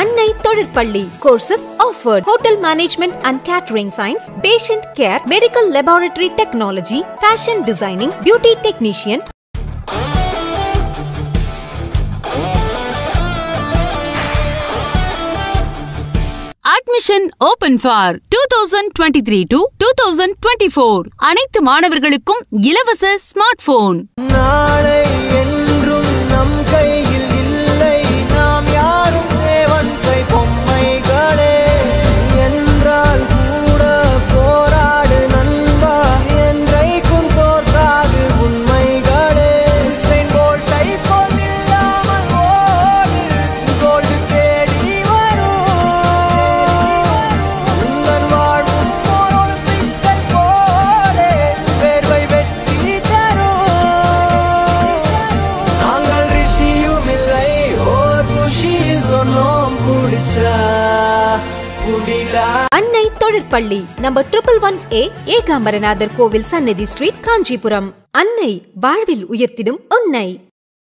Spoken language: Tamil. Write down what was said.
அன்னை தொழிற்பள்ளி courses offered hotel management and catering science patient care medical laboratory technology fashion designing beauty technician admission open for two thousand twenty three to two thousand twenty four அனைத்து மாணவர்களுக்கும் இலவச ஸ்மார்ட் போன் நாளை என்றும் நம் கையில் இல்லை நாம் யாரும் தேவன் கை பொம்மைகளே என்றால் கூட போராடு நண்பா என்றைக்கும் தோற்காது உண்மைகளே உசைன் போல்ட்டை போல் இல்லாமல் ஓடு கோல்டு தேடி வரும் உங்கள் வாழும் ஓர் ஒலிம்பிக்கை போலே வேர்வை வெற்றி தரும் நாங்கள் ரிஷியும் இல்லை ஓர் ருஷி சொன்னோம் குடிச்சா குடிடா அன்னை தொழிற்பள்ளி number triple one A Ekambaranathar Koil Sannathi street Kanchipuram அன்னை வாழ்வில் உயர்த்திடும் உன்னை